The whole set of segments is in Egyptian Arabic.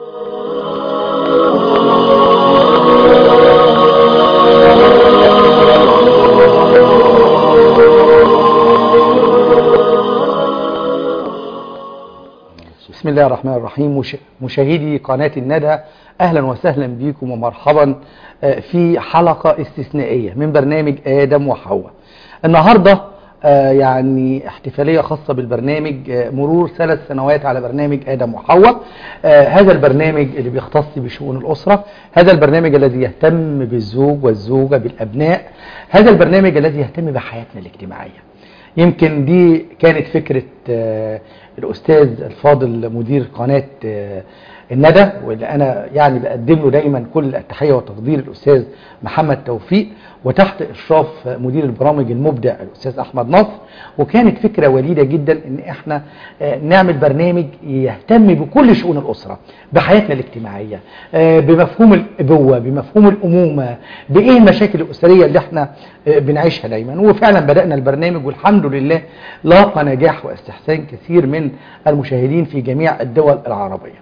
بسم الله الرحمن الرحيم مش- مشاهدي قناة الندى أهلا وسهلا بكم ومرحبا آه، في حلقة استثنائية من برنامج آدم وحواء النهاردة آه، يعني احتفالية خاصة بالبرنامج آه، مرور ثلاث سنوات على برنامج آدم وحواء آه، هذا البرنامج اللي بيختص بشؤون الأسرة هذا البرنامج الذي يهتم بالزوج والزوجة بالأبناء هذا البرنامج الذي يهتم بحياتنا الاجتماعية يمكن دي كانت فكرة آه، الأستاذ الفاضل مدير قناة آه، الندى واللي أنا يعني بقدم له دايما كل التحية والتقدير الأستاذ محمد توفيق وتحت إشراف مدير البرامج المبدع الأستاذ أحمد نصر وكانت فكرة وليدة جدا إن إحنا آه، نعمل برنامج يهتم بكل شؤون الأسرة بحياتنا الاجتماعية آه، بمفهوم الأبوة بمفهوم الأمومة بإيه المشاكل الأسرية اللي إحنا آه، بنعيشها دايما وفعلا بدأنا البرنامج والحمد لله لاقى نجاح واستحسان كثير من المشاهدين في جميع الدول العربية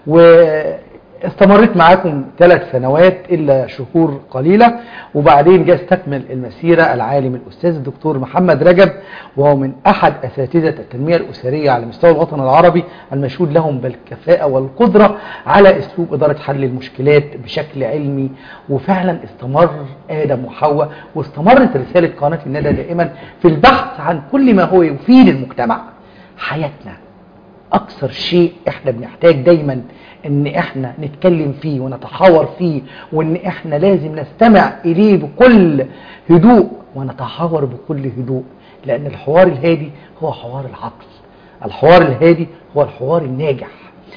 واستمرت معاكم ثلاث سنوات إلا شهور قليلة وبعدين جاء استكمل المسيرة العالم الأستاذ الدكتور محمد رجب وهو من أحد أساتذة التنمية الأسرية على مستوى الوطن العربي المشهود لهم بالكفاءة والقدرة على أسلوب إدارة حل المشكلات بشكل علمي وفعلا استمر آدم وحواء واستمرت رسالة قناة الندى دائما في البحث عن كل ما هو يفيد المجتمع حياتنا اكثر شيء احنا بنحتاج دايما ان احنا نتكلم فيه ونتحاور فيه وان احنا لازم نستمع اليه بكل هدوء ونتحاور بكل هدوء لان الحوار الهادي هو حوار العقل الحوار الهادي هو الحوار الناجح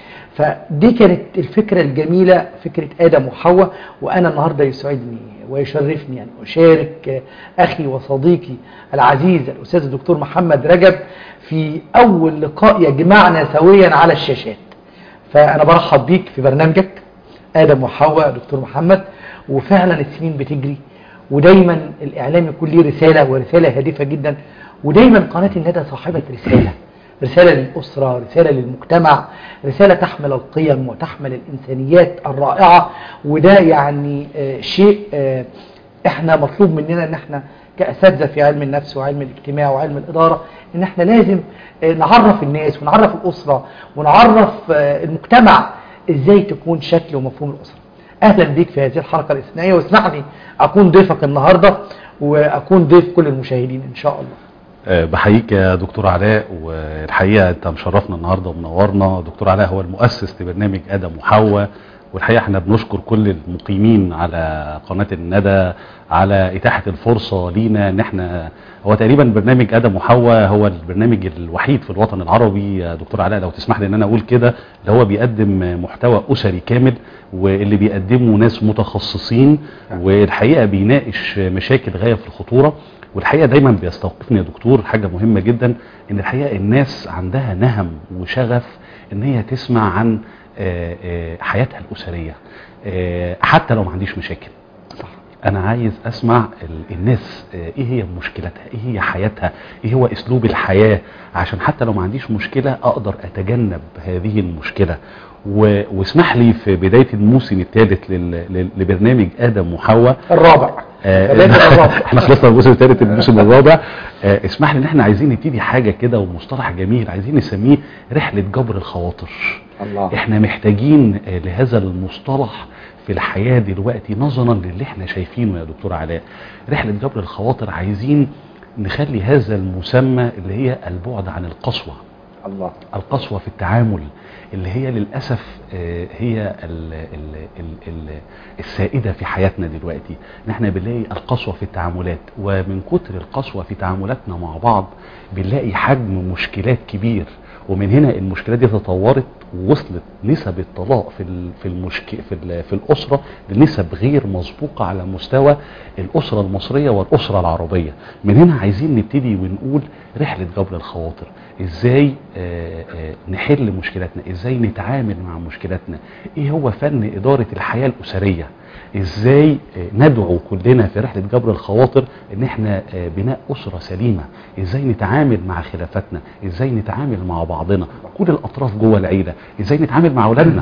فدي كانت الفكرة الجميلة فكرة آدم وحواء وأنا النهاردة يسعدني ويشرفني أن أشارك أخي وصديقي العزيز الأستاذ الدكتور محمد رجب في أول لقاء يجمعنا سويا على الشاشات فأنا برحب بيك في برنامجك آدم وحواء دكتور محمد وفعلا السنين بتجري ودايما الإعلام يكون ليه رسالة ورسالة هادفة جدا ودايما قناة الندى صاحبة رسالة رسالة للأسرة رسالة للمجتمع رسالة تحمل القيم وتحمل الإنسانيات الرائعة وده يعني آه، شيء آه، احنا مطلوب مننا ان احنا كأساتذة في علم النفس وعلم الاجتماع وعلم الإدارة ان احنا لازم آه، نعرف الناس ونعرف الأسرة ونعرف آه، المجتمع ازاي تكون شكل ومفهوم الأسرة اهلا بيك في هذه الحلقة الاثنائية واسمح لي اكون ضيفك النهاردة واكون ضيف كل المشاهدين ان شاء الله آه، بحييك يا دكتور علاء والحقيقة انت مشرفنا النهاردة ومنورنا دكتور علاء هو المؤسس لبرنامج ادم وحواء والحقيقة احنا بنشكر كل المقيمين على قناة الندى على اتاحة الفرصة لينا ان احنا هو تقريبا برنامج ادم وحواء هو البرنامج الوحيد في الوطن العربي يا دكتور علاء لو تسمح لي ان انا اقول كده اللي هو بيقدم محتوى اسري كامل واللي بيقدمه ناس متخصصين والحقيقة بيناقش مشاكل غاية في الخطورة والحقيقة دايما بيستوقفني يا دكتور حاجة مهمة جدا ان الحقيقة الناس عندها نهم وشغف ان هي تسمع عن آه، آه، حياتها الأسرية آه، حتى لو ما عنديش مشاكل صح انا عايز اسمع ال- الناس آه، ايه هي مشكلتها ايه هي حياتها ايه هو اسلوب الحياة عشان حتى لو ما عنديش مشكلة اقدر اتجنب هذه المشكلة و- واسمح لي في بداية الموسم الثالث لل- لل- لبرنامج ادم وحواء الرابع آه، ثلاثة الرابع احنا خلصنا الموسم الثالث الموسم الرابع آه، اسمح لي ان احنا عايزين نبتدي حاجة كده ومصطلح جميل عايزين نسميه رحلة جبر الخواطر الله احنا محتاجين آه، لهذا المصطلح في الحياة دلوقتي نظرا للي احنا شايفينه يا دكتور علاء رحلة جبر الخواطر عايزين نخلي هذا المسمى اللي هي البعد عن القسوة الله القسوة في التعامل اللي هي للأسف آه، هي ال ال ال ال السائدة في حياتنا دلوقتي ان احنا بنلاقي القسوة في التعاملات ومن كتر القسوة في تعاملاتنا مع بعض بنلاقي حجم مشكلات كبير ومن هنا المشكلات دي تطورت ووصلت نسب الطلاق في ال- في المشك في ال- في الاسره لنسب غير مسبوقه على مستوى الاسره المصريه والاسره العربيه من هنا عايزين نبتدي ونقول رحله جبر الخواطر ازاي آه، آه، نحل مشكلاتنا ازاي نتعامل مع مشكلاتنا ايه هو فن اداره الحياه الاسريه ازاي آه، ندعو كلنا في رحله جبر الخواطر ان احنا آه، بناء اسره سليمه ازاي نتعامل مع خلافاتنا ازاي نتعامل مع بعضنا كل الاطراف جوه العيله ازاي نتعامل مع اولادنا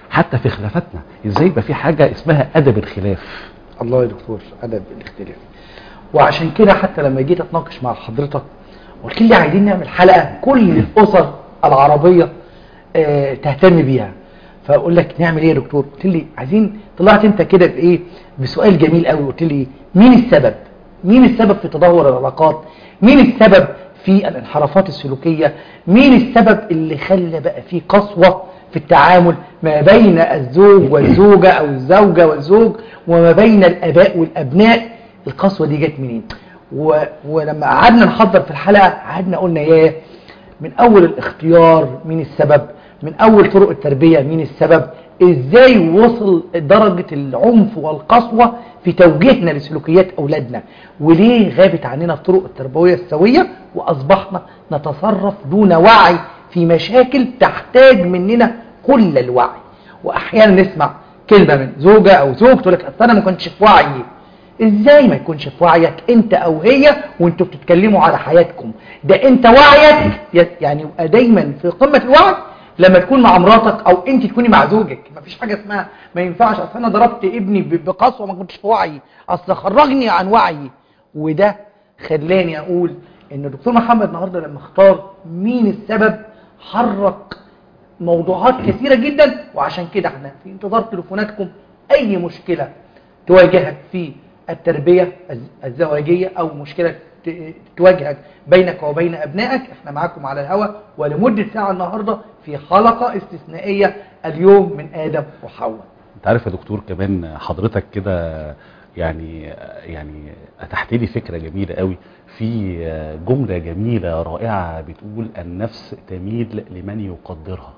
حتى في خلافاتنا ازاي يبقى في حاجه اسمها ادب الخلاف الله يا دكتور ادب الاختلاف وعشان كده حتى لما جيت اتناقش مع حضرتك قلت لي عايزين نعمل حلقه كل الاسر العربيه آه، تهتم بيها فاقول لك نعمل ايه يا دكتور قلت لي عايزين طلعت انت كده بايه بسؤال جميل قوي قلت لي مين السبب مين السبب في تدهور العلاقات مين السبب في الانحرافات السلوكيه مين السبب اللي خلى بقى في قسوه في التعامل ما بين الزوج والزوجه او الزوجه والزوج وما بين الاباء والابناء القسوه دي جت منين و... ولما قعدنا نحضر في الحلقه قعدنا قلنا ياه من اول الاختيار مين السبب من اول طرق التربية مين السبب ازاي وصل درجة العنف والقسوة في توجيهنا لسلوكيات اولادنا وليه غابت عننا الطرق التربوية السوية واصبحنا نتصرف دون وعي في مشاكل تحتاج مننا كل الوعي واحيانا نسمع كلمة من زوجة او زوج تقول لك اصل انا ما كنتش في وعيي ازاي ما يكونش في وعيك انت او هي وانتوا بتتكلموا على حياتكم ده انت وعيك يعني يبقى دايما في قمة الوعي لما تكون مع مراتك او انت تكوني مع زوجك ما فيش حاجة اسمها ما ينفعش اصل انا ضربت ابني ب- بقسوة ما كنتش في وعي اصل خرجني عن وعي وده خلاني اقول ان الدكتور محمد النهارده لما اختار مين السبب حرك موضوعات كثيرة جدا وعشان كده احنا في انتظار تليفوناتكم اي مشكلة تواجهك في التربية الز- الزواجية او مشكلة ت- تواجهك بينك وبين ابنائك احنا معاكم على الهواء ولمدة ساعة النهاردة في حلقة استثنائية اليوم من ادم وحواء انت عارف يا دكتور كمان حضرتك كده يعني يعني اتحت لي فكره جميله قوي في جمله جميله رائعه بتقول النفس تميل لمن يقدرها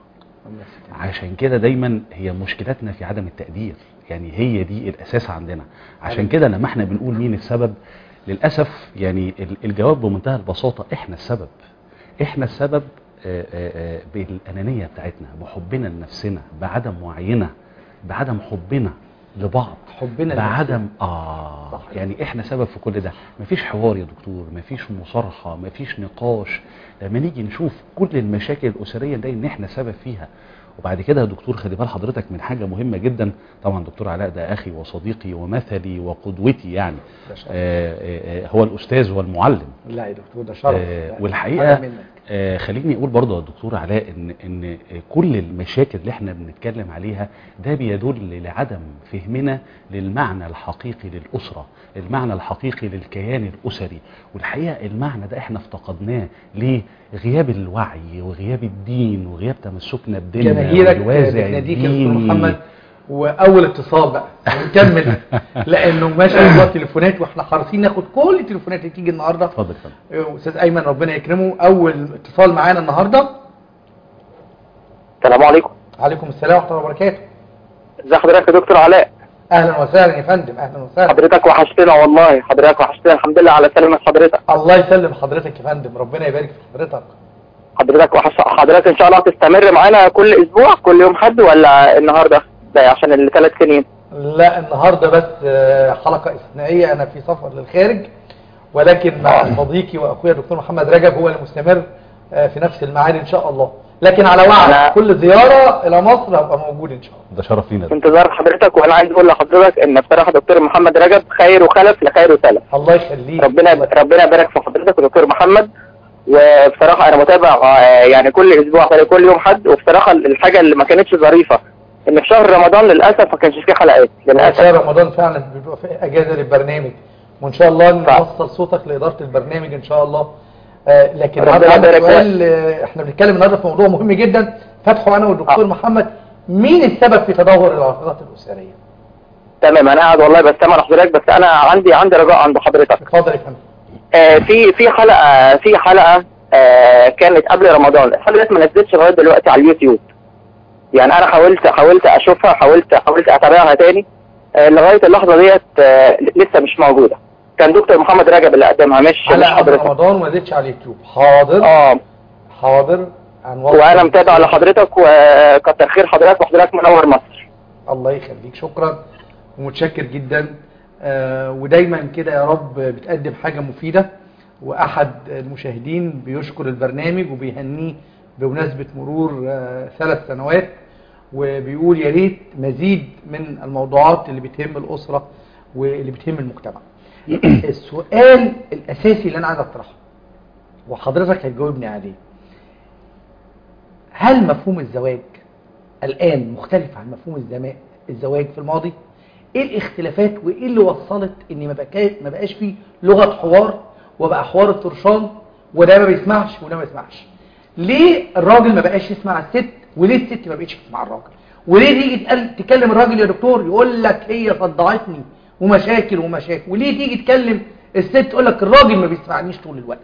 عشان كده دايما هي مشكلتنا في عدم التقدير يعني هي دي الاساس عندنا عشان كده لما احنا بنقول مين السبب للاسف يعني ال- الجواب بمنتهى البساطه احنا السبب احنا السبب آه، آه، آه، بالانانيه بتاعتنا بحبنا لنفسنا بعدم وعينا بعدم حبنا لبعض حبنا لنفسنا. بعدم اه صح. يعني احنا سبب في كل ده مفيش حوار يا دكتور مفيش مصارحه مفيش نقاش لما نيجي نشوف كل المشاكل الاسريه نلاقي ان احنا سبب فيها وبعد كده يا دكتور خلي بال حضرتك من حاجه مهمه جدا طبعا دكتور علاء ده اخي وصديقي ومثلي وقدوتي يعني ده شرف. آه آه آه، هو الاستاذ والمعلم لا يا دكتور ده شرف آه، لا، والحقيقه حاجة منك. آه، خليني اقول برضه يا دكتور علاء ان ان كل المشاكل اللي احنا بنتكلم عليها ده بيدل لعدم فهمنا للمعنى الحقيقي للاسره المعنى الحقيقي للكيان الاسري والحقيقه المعنى ده احنا افتقدناه ليه غياب الوعي وغياب الدين وغياب تمسكنا بديننا جماهيرك والوازع بتناديك يا دكتور الديني. محمد واول اتصال بقى نكمل لانه ما شاء الله تليفونات واحنا حريصين ناخد كل التليفونات اللي تيجي النهارده اتفضل يا فندم استاذ ايمن ربنا يكرمه اول اتصال معانا النهارده السلام عليكم عليكم السلام ورحمه الله وبركاته ازي حضرتك يا دكتور علاء اهلا وسهلا يا فندم اهلا وسهلا حضرتك وحشتنا والله حضرتك وحشتنا الحمد لله على سلامة حضرتك الله يسلم حضرتك يا فندم ربنا يبارك في حضرتك حضرتك وحش حضرتك ان شاء الله هتستمر معانا كل اسبوع كل يوم حد ولا النهارده ده عشان الثلاث سنين لا النهارده بس آه، حلقه استثنائيه انا في سفر للخارج ولكن مع صديقي واخويا الدكتور محمد رجب هو المستمر آه، في نفس الميعاد ان شاء الله لكن على وعد أنا- كل زياره الى مصر هبقى موجود ان شاء الله ده شرف لينا في انتظار حضرتك وانا عايز اقول لحضرتك ان بصراحه دكتور محمد رجب خير وخلف لخير وسلف الله يخليك ربنا ربنا يبارك في حضرتك ودكتور محمد وبصراحه انا متابع آه، يعني كل اسبوع ولا كل يوم حد وبصراحه الحاجه اللي ما كانتش ظريفه ان في شهر رمضان للاسف ما كانش فيه حلقات للاسف شهر رمضان فعلا بيبقى في اجازه للبرنامج وان شاء الله نوصل صوتك لاداره البرنامج ان شاء الله آه، لكن ربنا النهارده عندي يبارك لك. سؤال آه، احنا بنتكلم النهارده في موضوع مهم جدا فتحه انا والدكتور آه. محمد مين السبب في تدهور العلاقات الاسريه؟ تمام انا قاعد والله بستمع لحضرتك بس انا عندي عندي رجاء عند حضرتك اتفضل يا فندم آه في في حلقه في حلقه آه كانت قبل رمضان الحلقه ديت ما نزلتش لغايه دلوقتي على اليوتيوب يعني انا حاولت حاولت اشوفها حاولت حاولت اتابعها تاني آه لغايه اللحظه ديت آه لسه مش موجوده كان دكتور محمد رجب اللي قدمها مش مش حلقه قبل حضرتك رمضان وما زدتش على اليوتيوب حاضر اه حاضر هنوصل وانا متابع لحضرتك وكتر خير حضرتك وحضرتك منور مصر الله يخليك شكرا ومتشكر جدا آه، ودايما كده يا رب بتقدم حاجة مفيدة وأحد المشاهدين بيشكر البرنامج وبيهنيه بمناسبة مرور آه، ثلاث سنوات وبيقول يا ريت مزيد من الموضوعات اللي بتهم الاسره واللي بتهم المجتمع السؤال الاساسي اللي انا عايز اطرحه وحضرتك هتجاوبني عليه هل مفهوم الزواج الآن مختلف عن مفهوم الزما- الزواج في الماضي ايه الاختلافات وايه اللي وصلت ان ما بقاش ما بقاش فيه لغه حوار وبقى حوار الطرشان وده ما بيسمعش وده ما يسمعش ليه الراجل ما بقاش يسمع الست وليه الست ما بقتش تسمع الراجل وليه تيجي تقل- تكلم الراجل يا دكتور يقول لك هي صدعتني ومشاكل ومشاكل وليه تيجي تكلم الست تقول لك الراجل ما بيسمعنيش طول الوقت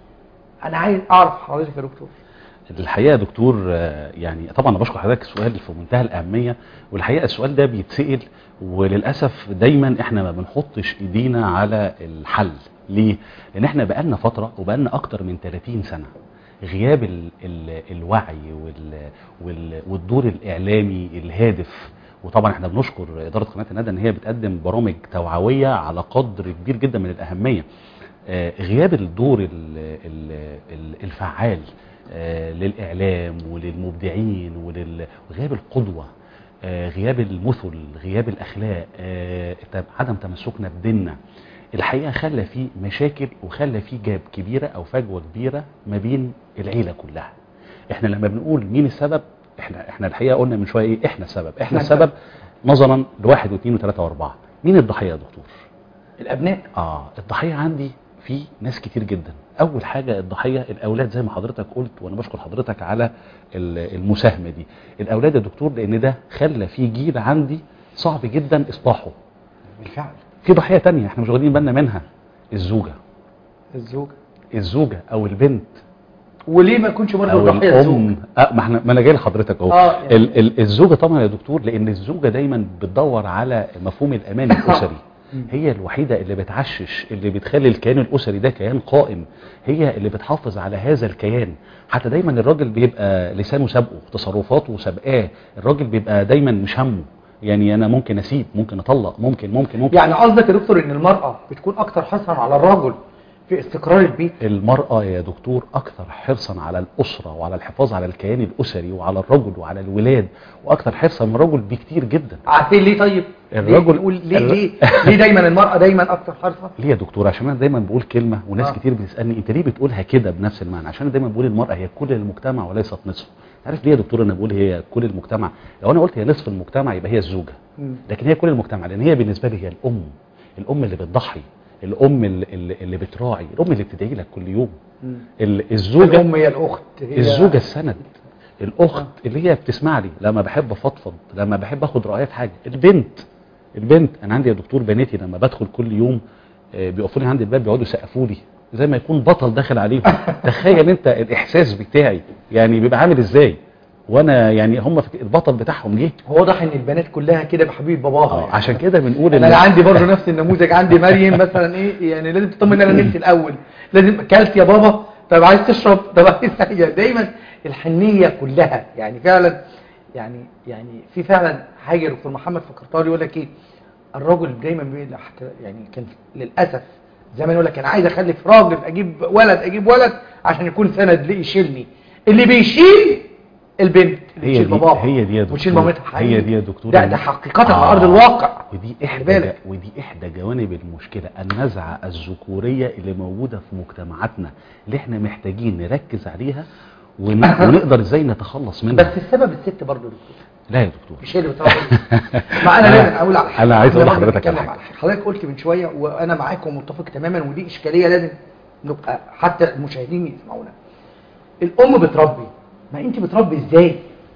انا عايز اعرف حضرتك يا دكتور الحقيقه يا دكتور آه، يعني طبعا انا بشكر حضرتك سؤال في منتهى الاهميه والحقيقه السؤال ده بيتسال وللاسف دايما احنا ما بنحطش ايدينا على الحل ليه لان احنا بقالنا فتره وبقالنا اكتر من 30 سنه غياب ال ال الوعي وال وال والدور الاعلامي الهادف وطبعا احنا بنشكر اداره قناه الندى ان هي بتقدم برامج توعويه على قدر كبير جدا من الاهميه آه، غياب الدور ال- ال- ال- الفعال آه، للإعلام وللمبدعين ولل- وغياب القدوة آه، غياب المثل غياب الأخلاق آه، تم- عدم تمسكنا بديننا الحقيقة خلى فيه مشاكل وخلى فيه جاب كبيرة أو فجوة كبيرة ما بين العيلة كلها احنا لما بنقول مين السبب احنا احنا الحقيقة قلنا من شوية ايه احنا السبب احنا السبب نظرا لواحد واثنين وثلاثة واربعة مين الضحية يا دكتور الابناء اه الضحيه عندي في ناس كتير جدا اول حاجه الضحيه الاولاد زي ما حضرتك قلت وانا بشكر حضرتك على ال- المساهمه دي الاولاد يا دكتور لان ده خلى في جيل عندي صعب جدا اصلاحه بالفعل في ضحيه تانية احنا مش واخدين بالنا منها الزوجه الزوج الزوجه او البنت وليه ما يكونش برضه او الضحيه الزوج الام آه ما احنا ما انا جاي لحضرتك اهو آه، يعني. ال- ال- الزوجه طبعا يا دكتور لان الزوجه دايما بتدور على مفهوم الامان الاسري هي الوحيده اللي بتعشش اللي بتخلي الكيان الاسري ده كيان قائم هي اللي بتحافظ على هذا الكيان حتى دايما الراجل بيبقى لسانه سابقه تصرفاته سابقاه الراجل بيبقى دايما مش همه يعني انا ممكن اسيب ممكن اطلق ممكن ممكن ممكن يعني قصدك يا دكتور ان المراه بتكون اكتر حرصا على الرجل في استقرار البيت المرأة يا دكتور أكثر حرصا على الأسرة وعلى الحفاظ على الكيان الأسري وعلى الرجل وعلى الولاد وأكثر حرصا من الرجل بكتير جدا عارفين ليه طيب الرجل- ليه نقول ليه الر- ليه ليه دايما المراه دايما اكتر حرصا ليه يا دكتور عشان أنا دايما بقول كلمة وناس آه. آه. كتير بتسألني أنت ليه بتقولها كده بنفس المعنى عشان أنا دايما بقول المرأة هي كل المجتمع وليست نصفه عارف ليه يا دكتور أنا بقول هي كل المجتمع لو أنا قلت هي نصف المجتمع يبقى هي الزوجة مم. لكن هي كل المجتمع لأن هي بالنسبة لي هي الأم الأم اللي بتضحي الأم اللي, اللي اللي بتراعي الأم اللي بتدعي لك كل يوم مم. ال- الزوجة الام هي الاخت هي الزوجة السند الأخت اللي هي بتسمع لي لما بحب أفضفض لما بحب أخد رأيها في حاجة البنت البنت أنا عندي يا دكتور بناتي لما بدخل كل يوم آه، بيقفوا لي عند الباب بيقعدوا يسقفوا لي زي ما يكون بطل داخل عليهم تخيل أنت الإحساس بتاعي يعني بيبقى عامل إزاي وأنا يعني هم فك- البطل بتاعهم جه هو واضح ان البنات كلها كده بحبيب باباها آه، يعني. عشان كده بنقول انا إن عندي برضه نفس النموذج عندي مريم مثلا ايه يعني لازم تطمن ان انا نمت الاول لازم اكلت يا بابا طب عايز تشرب طب عايز حاجه دايما الحنيه كلها يعني فعلا يعني يعني في فعلا حاجه دكتور محمد فكرتها لي يقول لك ايه الراجل دايما بيقول حتى يعني كان للاسف زمان يقول لك انا عايز اخلف راجل اجيب ولد اجيب ولد عشان يكون سند ليه يشيلني اللي بيشيل البنت اللي هي بتشيل دي باباها هي دي يا دكتور وتشيل مامتها هي حقيقي. دي يا دكتور ده ده حقيقه على ارض الواقع ودي خلي احدى بالك. ودي احدى جوانب المشكله النزعه الذكوريه اللي موجوده في مجتمعاتنا اللي احنا محتاجين نركز عليها ون- ونقدر ازاي نتخلص منها بس السبب الست برضه يا دكتور لا يا دكتور مش هي اللي بتعرف ما انا لازم اقول على حاجه أنا عايز أقول برضه لحضرتك بتكلم على حاجة. حضرتك قلت من شويه وانا معاك ومتفق تماما ودي اشكاليه لازم نبقى حتى المشاهدين يسمعونا الام بتربي ما انت بتربي ازاي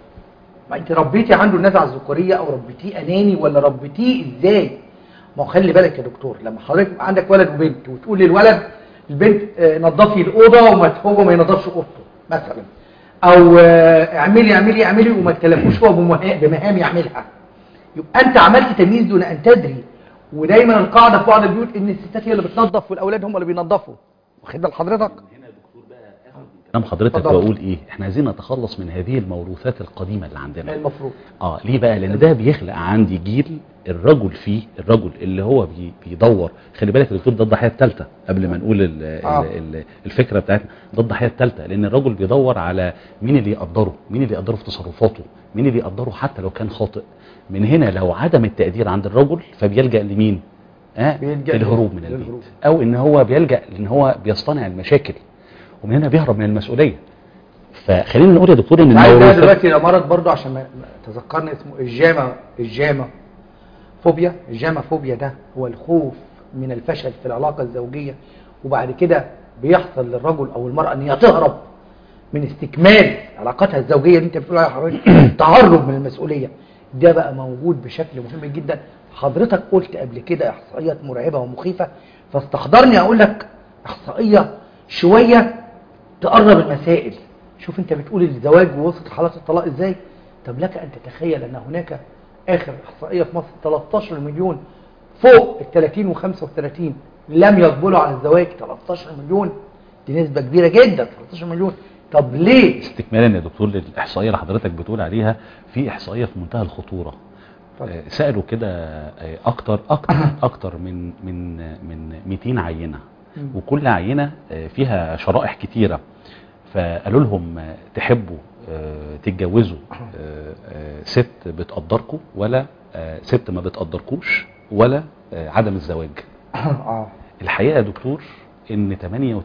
ما انت ربيتي عنده النزعه الذكوريه او ربيتيه اناني ولا ربيتيه ازاي ما هو خلي بالك يا دكتور لما حضرتك يبقى عندك ولد وبنت وتقول للولد البنت آه، نظفي الاوضه وما هو ما ينظفش اوضته مثلا او آه، اعملي اعملي اعملي وما تكلفوش هو بمها- بمهام يعملها يبقى انت عملت تمييز دون ان تدري ودايما القاعده في بعض البيوت ان الستات هي اللي بتنظف والاولاد هم اللي بينظفوا واخد بال حضرتك هنا يا دكتور بقى اخد كلام حضرتك اتفضل. بقول ايه احنا عايزين نتخلص من هذه الموروثات القديمه اللي عندنا المفروض اه ليه بقى لان ده بيخلق عندي جيل الرجل فيه الرجل اللي هو بي بيدور خلي بالك يا دكتور ده الضحيه الثالثه قبل ما نقول ال آه. ال ال الفكره بتاعتنا ده الضحيه الثالثه لان الرجل بيدور على مين اللي يقدره مين اللي يقدره في تصرفاته مين اللي يقدره حتى لو كان خاطئ من هنا لو عدم التقدير عند الرجل فبيلجا لمين آه بيلجأ الهروب من للهروب. البيت او ان هو بيلجا لان هو بيصطنع المشاكل ومن هنا بيهرب من المسؤوليه فخلينا نقول يا دكتور ان عايز ده الموروثات- دلوقتي ده مرض برضه عشان ما ما تذكرني اسمه الجاما الجاما فوبيا الجاما فوبيا ده هو الخوف من الفشل في العلاقة الزوجية وبعد كده بيحصل للرجل او المرأة ان هي تهرب من استكمال علاقتها الزوجية اللي انت بتقول عليها حضرتك تهرب من المسؤولية ده بقى موجود بشكل مهم جدا حضرتك قلت قبل كده احصائيات مرعبة ومخيفة فاستحضرني اقول لك احصائية شوية تقرب المسائل شوف انت بتقول الزواج ووصلت لحالات الطلاق ازاي طب لك ان تتخيل ان هناك اخر احصائيه في مصر 13 مليون فوق ال 30 و 35 لم يقبلوا على الزواج 13 مليون دي نسبه كبيره جدا 13 مليون طب ليه استكمالا يا دكتور للاحصائيه اللي حضرتك بتقول عليها في احصائيه في منتهى الخطوره اتفضل. آه، سالوا كده آه، اكتر اكتر اكتر من من من 200 عينه مم. وكل عينه آه، فيها شرائح كتيره فقالوا لهم آه، تحبوا آه، تتجوزوا آه، آه، ست بتقدركم ولا آه، ست ما بتقدركوش ولا آه، عدم الزواج اه الحقيقه يا دكتور ان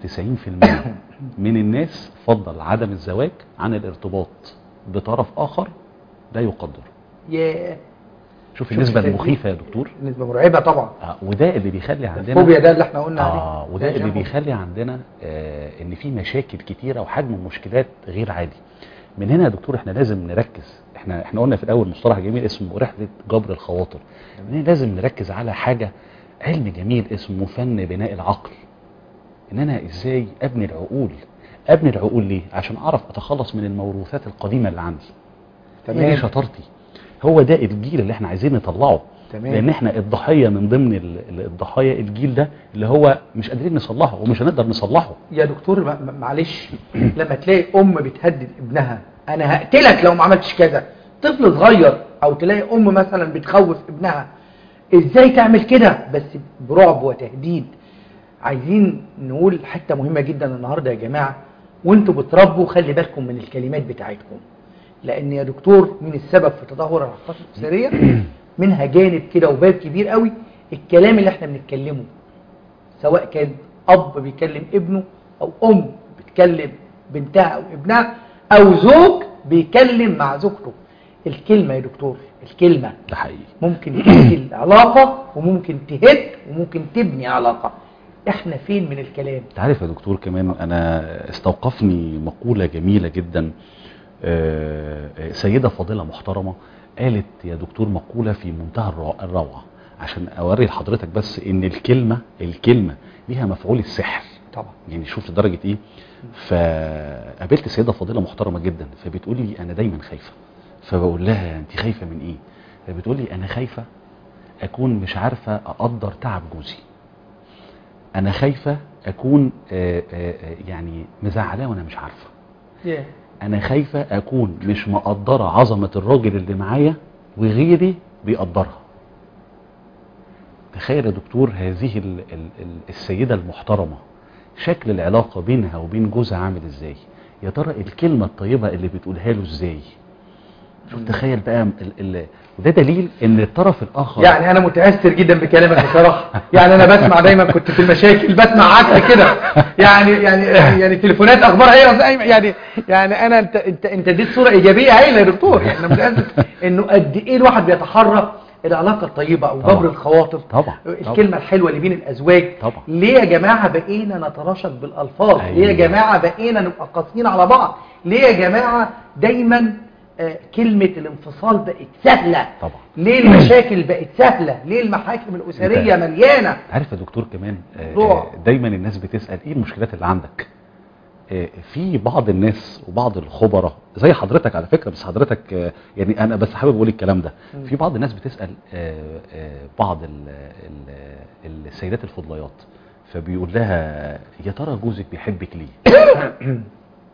98% من الناس فضل عدم الزواج عن الارتباط بطرف اخر لا يقدر ياه شوف شوف النسبه ازاي دي؟ المخيفه يا دكتور نسبه مرعبه طبعا آه وده اللي بيخلي عندنا الفوبيا ده اللي احنا قلنا عليه اه وده ده اللي جنبه. بيخلي عندنا آه ان في مشاكل كتيره وحجم المشكلات غير عادي من هنا يا دكتور احنا لازم نركز احنا احنا قلنا في الاول مصطلح جميل اسمه رحله جبر الخواطر من هنا لازم نركز على حاجه علم جميل اسمه فن بناء العقل ان انا ازاي ابني العقول ابني العقول ليه عشان اعرف اتخلص من الموروثات القديمه اللي عندي هي دي تمام شطارتي هو ده الجيل اللي احنا عايزين نطلعه تمام. لان احنا الضحيه من ضمن ال- ال- الضحايا الجيل ده اللي هو مش قادرين نصلحه ومش هنقدر نصلحه يا دكتور ما- ما- معلش لما تلاقي ام بتهدد ابنها انا هقتلك لو ما عملتش كذا طفل صغير او تلاقي ام مثلا بتخوف ابنها ازاي تعمل كده بس برعب وتهديد عايزين نقول حته مهمه جدا النهارده يا جماعه وانتوا بتربوا خلي بالكم من الكلمات بتاعتكم لان يا دكتور من السبب في تدهور العلاقات الاسريه منها جانب كده وباب كبير قوي الكلام اللي احنا بنتكلمه سواء كان اب بيكلم ابنه او ام بتكلم بنتها او ابنها او زوج بيكلم مع زوجته الكلمه يا دكتور الكلمه ده حقيقي ممكن تنهي العلاقه وممكن تهد وممكن تبني علاقه احنا فين من الكلام انت عارف يا دكتور كمان انا استوقفني مقوله جميله جدا آه، آه، سيده فاضله محترمه قالت يا دكتور مقوله في منتهى الرو- الروعه عشان اوري لحضرتك بس ان الكلمه الكلمه ليها مفعول السحر طبعا يعني شوف لدرجه ايه فقابلت سيده فاضله محترمه جدا فبتقول لي انا دايما خايفه فبقول لها انت خايفه من ايه فبتقول لي انا خايفه اكون مش عارفه اقدر تعب جوزي انا خايفه اكون آه، آه، آه، يعني مزعلاه وانا مش عارفه yeah. انا خايفه اكون مش مقدره عظمه الراجل اللي معايا وغيري بيقدرها تخيل يا دكتور هذه ال ال ال السيده المحترمه شكل العلاقه بينها وبين جوزها عامل ازاي يا ترى الكلمه الطيبه اللي بتقولها له ازاي شوف تخيل بقى ال ال وده دليل ان الطرف الاخر يعني انا متاثر جدا بكلامك بصراحه يعني انا بسمع دايما كنت في المشاكل بسمع عكس كده يعني يعني يعني تليفونات اخبارها ايه يا أستاذ؟ يعني يعني انا انت انت انت اديت صوره ايجابيه هايله يا دكتور احنا متاثر انه قد ايه الواحد بيتحرى العلاقه الطيبه او طبعا. جبر الخواطر طبعا. الكلمه الحلوه اللي بين الازواج طبعا. ليه يا جماعه بقينا نتراشق بالالفاظ أيوة. ليه يا جماعه بقينا نبقى قاسيين على بعض ليه يا جماعه دايما آه، كلمه الانفصال بقت سهله طبعا ليه المشاكل بقت سهلة ليه المحاكم الأسرية أنت- مليانة عارف يا دكتور كمان آه، موضوع. آه، دايما الناس بتسأل ايه المشكلات اللي عندك آه، في بعض الناس وبعض الخبراء زي حضرتك على فكرة بس حضرتك آه، يعني انا بس حابب اقول الكلام ده مم. في بعض الناس بتسأل آه، آه، بعض ال- ال- السيدات الفضليات فبيقول لها يا ترى جوزك بيحبك ليه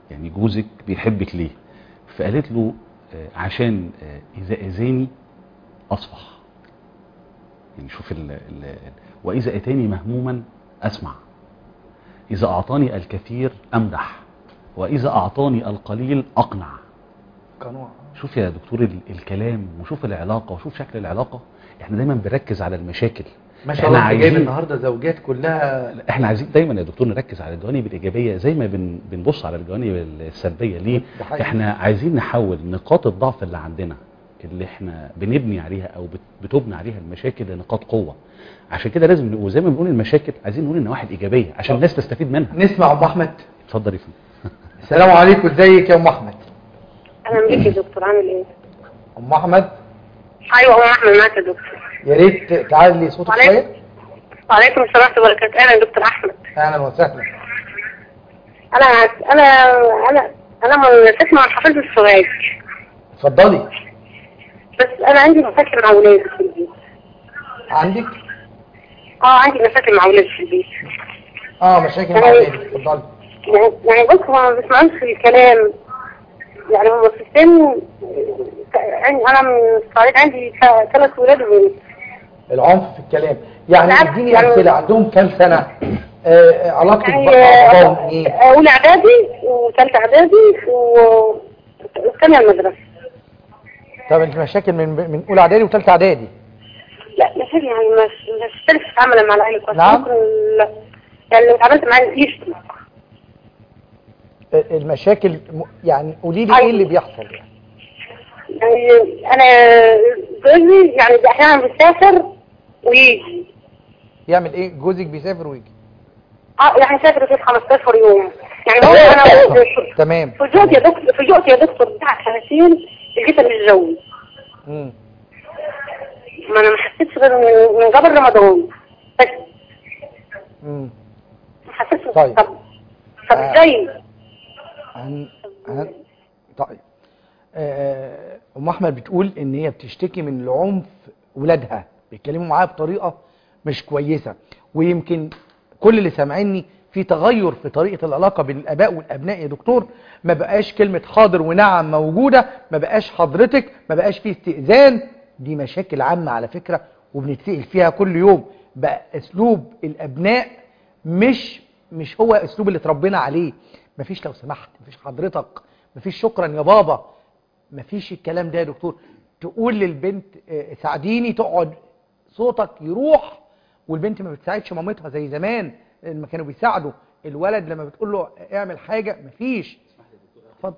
يعني جوزك بيحبك ليه فقالت له آه، عشان آه، اذا اذاني اصفح يعني شوف ال ال واذا اتاني مهموما اسمع اذا اعطاني الكثير امدح واذا اعطاني القليل اقنع قنوع شوف يا دكتور ال- الكلام وشوف العلاقه وشوف شكل العلاقه احنا دايما بنركز على المشاكل ما شاء احنا الله انت جايب عايزين النهارده زوجات كلها احنا عايزين دايما يا دكتور نركز على الجوانب الايجابيه زي ما بن بنبص على الجوانب السلبيه ليه ده حقيقي. احنا عايزين نحول نقاط الضعف اللي عندنا اللي احنا بنبني عليها او بت- بتبنى عليها المشاكل لنقاط قوه عشان كده لازم نقول زي ما بنقول المشاكل عايزين نقول النواحي الايجابيه عشان الناس تستفيد منها نسمع ام احمد اتفضل يا فندم السلام عليكم ازيك يا ام احمد اهلا بيك يا دكتور عامل ايه؟ ام احمد ايوه ام احمد معاك يا دكتور يا ريت تعالي صوتك وعليكم شويه وعليكم السلام ورحمه الله وبركاته اهلا يا دكتور احمد اهلا وسهلا انا انا انا انا من تسمع عن حفيظ السواج اتفضلي بس انا عندي مشاكل مع ولادي في البيت عندك اه عندي مشاكل مع ولادي في البيت اه مشاكل مع اولادك اتفضلي يعني يعني بص هو ما بيسمعوش الكلام يعني هم في السن يعني انا من الصعيد عندي ثلاث ولاد وبنت العنف في الكلام يعني نعم، اديني يعني- امثله عندهم كام سنه آه علاقتك يعني ببعضهم ايه آه، اولى اعدادي وثالثه اعدادي و- والثانيه المدرسه طب انت مشاكل من من اولى اعدادي وثالثه اعدادي لا مش يعني مش مش تختلف تتعامل مع العيله كويس نعم. ممكن لا يعني لو اتعاملت معاه يشتم آه، المشاكل م- يعني قولي لي أيوة. ايه اللي بيحصل يعني يعني انا جوزي يعني احيانا بيسافر ويجي يعمل ايه جوزك بيسافر ويجي اه يعني سافر في 15 يوم يعني هو انا تمام فوجئت يا دكتور فوجئت يا دكتور بتاع سنتين لقيت انا متجوز مم. ما انا ما حسيتش غير من, من قبل رمضان بس مم. ما حسيتش طيب. طب طب آه. ازاي هن... هن... طيب آه، ام احمد بتقول ان هي بتشتكي من العنف ولادها بيتكلموا معاها بطريقه مش كويسه ويمكن كل اللي سامعيني في تغير في طريقه العلاقه بين الاباء والابناء يا دكتور ما بقاش كلمه حاضر ونعم موجوده ما بقاش حضرتك ما بقاش فيه استئذان دي مشاكل عامه على فكره وبنتسال فيها كل يوم بقى اسلوب الابناء مش مش هو اسلوب اللي اتربينا عليه مفيش لو سمحت مفيش حضرتك مفيش شكرا يا بابا مفيش الكلام ده يا دكتور تقول للبنت آه، ساعديني تقعد صوتك يروح والبنت ما بتساعدش مامتها زي زمان لما كانوا بيساعدوا الولد لما بتقول له اعمل حاجه مفيش اتفضل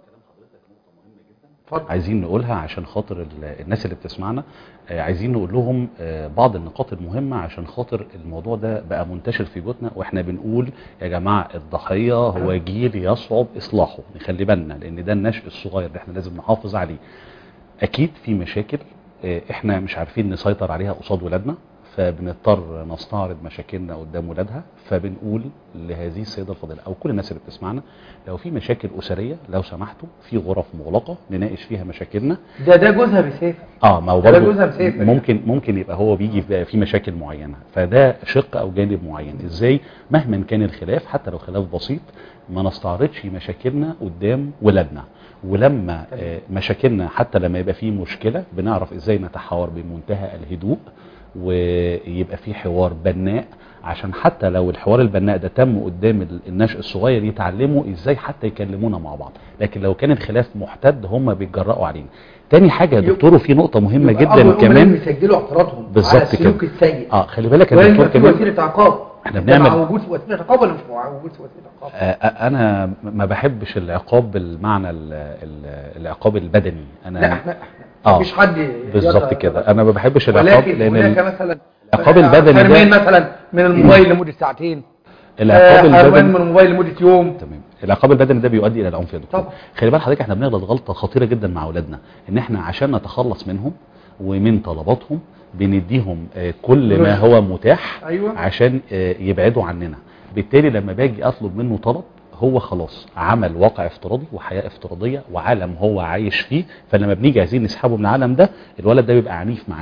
اتفضل عايزين نقولها عشان خاطر ال- الناس اللي بتسمعنا آه، عايزين نقول لهم آه، بعض النقاط المهمة عشان خاطر الموضوع ده بقى منتشر في بيوتنا واحنا بنقول يا جماعة الضحية هو جيل يصعب اصلاحه نخلي بالنا لان ده النشء الصغير اللي احنا لازم نحافظ عليه اكيد في مشاكل آه، احنا مش عارفين نسيطر عليها قصاد ولادنا فبنضطر نستعرض مشاكلنا قدام ولادها فبنقول لهذه السيده الفاضله او كل الناس اللي بتسمعنا لو في مشاكل اسريه لو سمحتوا في غرف مغلقه نناقش فيها مشاكلنا ده ده جوزها بيسافر اه ما هو ده برضه جوزها مسافر. ممكن ممكن يبقى هو بيجي في في مشاكل معينه فده شق او جانب معين ازاي مهما كان الخلاف حتى لو خلاف بسيط ما نستعرضش مشاكلنا قدام ولادنا ولما آه، مشاكلنا حتى لما يبقى في مشكله بنعرف ازاي نتحاور بمنتهى الهدوء ويبقى في حوار بناء عشان حتى لو الحوار البناء ده تم قدام ال- النشء الصغير يتعلموا ازاي حتى يكلمونا مع بعض لكن لو كان الخلاف محتد هم بيتجرأوا علينا تاني حاجه يا يبقى- دكتور وفي نقطه مهمه يبقى جدا أول أمر كمان يسجلوا اعتراضهم بالظبط على السلوك كده. السيء اه خلي بالك يا ولازم دكتور يبقى في كمان وسيله عقاب احنا ده بنعمل- مع وجود وسيله عقاب ولا مش مع وجود وسيله عقاب آه، آه، انا ما بحبش العقاب بالمعنى ال- ال- العقاب البدني انا لا احنا آه، مفيش حد بالظبط يقدر- كده انا ما بحبش العقاب ولكن لان هناك ال- مثلا العقاب البدني حرمان ده مثلا من الموبايل لمده ساعتين العقاب آه، حرمان البدني من الموبايل لمده يوم تمام العقاب البدني ده بيؤدي الى العنف يا دكتور طبعا. خلي بال حضرتك احنا بنغلط غلطه خطيره جدا مع اولادنا ان احنا عشان نتخلص منهم ومن طلباتهم بنديهم آه، كل ما هو متاح أيوة. عشان آه، يبعدوا عننا بالتالي لما باجي اطلب منه طلب هو خلاص عمل واقع افتراضي وحياه افتراضيه وعالم هو عايش فيه فلما بنيجي عايزين نسحبه من العالم ده الولد ده بيبقى عنيف معانا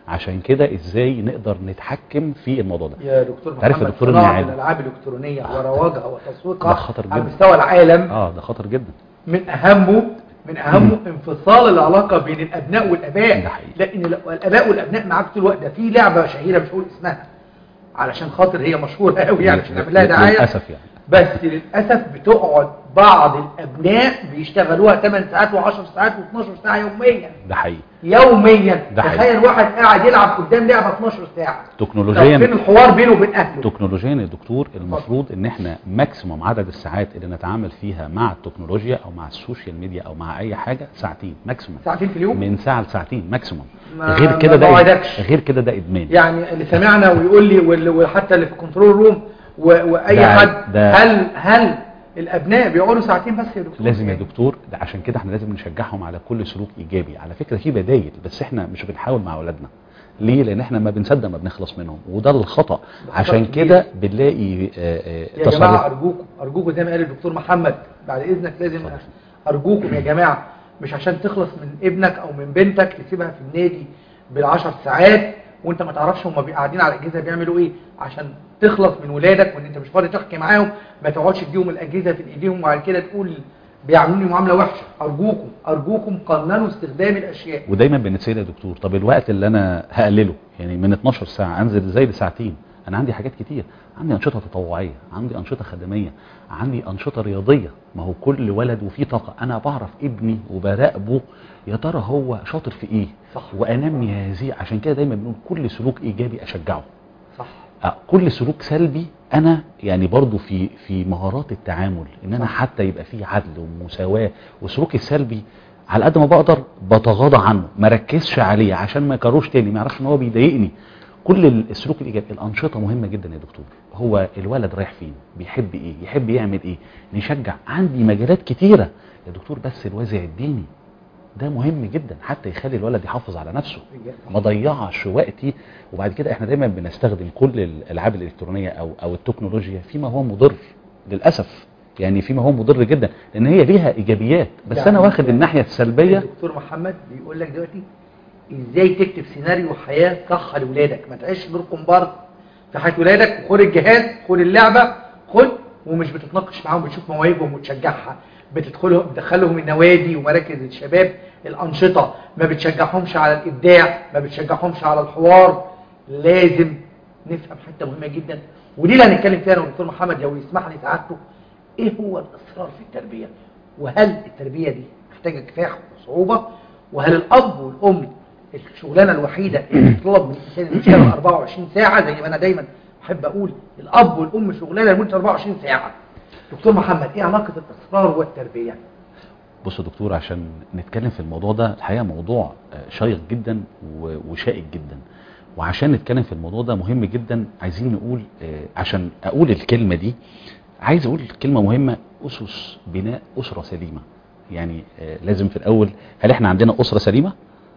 عشان كده ازاي نقدر نتحكم في الموضوع ده يا دكتور محمد تعرف يا دكتور صناعة النعام. الالعاب الالكترونيه ورواجها ده وتسويقها خطر على جدا. مستوى العالم اه ده خطر جدا من اهمه من اهمه انفصال العلاقه بين الابناء والاباء ده حقيقي. لان لو الاباء والابناء معاك طول الوقت ده في لعبه شهيره مش هقول اسمها علشان خاطر هي مشهوره قوي يعني مش هنعمل لها دعايه للاسف يعني بس للاسف بتقعد بعض الابناء بيشتغلوها 8 ساعات و10 ساعات و12 ساعه يوميا ده حقيقي يوميا ده حقيقي. تخيل واحد قاعد يلعب قدام لعبه 12 ساعه طب فين تكنولوجيا الحوار بينه وبين اهله تكنولوجيا يا دكتور المفروض ان احنا ماكسيموم عدد الساعات اللي نتعامل فيها مع التكنولوجيا او مع السوشيال ميديا او مع اي حاجه ساعتين ماكسيموم ساعتين في اليوم من ساعه لساعتين ماكسيموم ما- غير كده ما ده بوعدكش. غير كده ده ادمان يعني اللي سمعنا ويقول لي وال- وحتى اللي في كنترول روم و- واي ده- حد ده- هل هل الابناء بيقعدوا ساعتين بس يا دكتور لازم يا دكتور ده عشان كده احنا لازم نشجعهم على كل سلوك ايجابي على فكره في بدايل بس احنا مش بنحاول مع اولادنا ليه لان احنا ما بنصدق ما بنخلص منهم وده الخطا خطأ عشان كبير. كده بنلاقي آه، آه، يا جماعه تصرف ارجوكم ارجوكم زي ما قال الدكتور محمد بعد اذنك لازم اتفضل. ارجوكم يا جماعه مش عشان تخلص من ابنك او من بنتك تسيبها في النادي بالعشر ساعات وانت ما تعرفش هم قاعدين على الاجهزه بيعملوا ايه عشان تخلص من ولادك وان انت مش فاضي تحكي معاهم ما تقعدش تديهم الاجهزه في ايديهم وبعد كده تقول بيعاملوني معامله وحشه ارجوكم ارجوكم قننوا استخدام الاشياء ودايما بنتسال يا دكتور طب الوقت اللي انا هقلله يعني من 12 ساعه انزل ازاي لساعتين انا عندي حاجات كتير عندي انشطه تطوعيه عندي انشطه خدميه عندي انشطه رياضيه ما هو كل ولد وفيه طاقه انا بعرف ابني وبراقبه يا ترى هو شاطر في ايه صح. وانمي هذه عشان كده دايما بنقول كل سلوك ايجابي اشجعه صح آه، كل سلوك سلبي انا يعني برضو في في مهارات التعامل ان انا حتى يبقى في عدل ومساواه والسلوك السلبي على قد ما بقدر بتغاضى عنه ما ركزش عليه عشان ما يكروش تاني ما يعرفش ان هو بيضايقني كل ال- السلوك الايجابي الانشطه مهمه جدا يا دكتور هو الولد رايح فين بيحب ايه يحب يعمل ايه نشجع عندي مجالات كتيره يا دكتور بس الوازع الديني ده مهم جدا حتى يخلي الولد يحافظ على نفسه ما ضيعش وقتي وبعد كده احنا دايما بنستخدم كل الالعاب الالكترونيه او او التكنولوجيا فيما هو مضر للاسف يعني فيما هو مضر جدا لان هي ليها ايجابيات بس يعني انا واخد الناحيه السلبيه الدكتور محمد بيقول لك دلوقتي ازاي تكتب سيناريو حياه صح لاولادك ما تعيش دور كومبارس في حياه ولادك وخد الجهاز خد اللعبه خد ومش بتتناقش معاهم بتشوف مواهبهم وتشجعها بتدخلهم بتدخلهم النوادي ومراكز الشباب الانشطه ما بتشجعهمش على الابداع ما بتشجعهمش على الحوار لازم نفهم حته مهمه جدا ودي اللي هنتكلم فيها انا والدكتور محمد لو يسمح لي سعادته ايه هو الاصرار في التربيه وهل التربيه دي محتاجه كفاح وصعوبه وهل الاب والام الشغلانه الوحيده اللي تطلب من الانسان انه يشتغل 24 ساعه زي ما انا دايما بحب اقول الاب والام شغلانه لمده 24 ساعه دكتور محمد ايه علاقه الاصرار والتربيه بص يا دكتور عشان نتكلم في الموضوع ده الحقيقه موضوع آه، شيق جدا و- وشائك جدا وعشان نتكلم في الموضوع ده مهم جدا عايزين نقول آه، عشان اقول الكلمه دي عايز اقول كلمه مهمه اسس بناء اسره سليمه يعني آه، لازم في الاول هل احنا عندنا اسره سليمه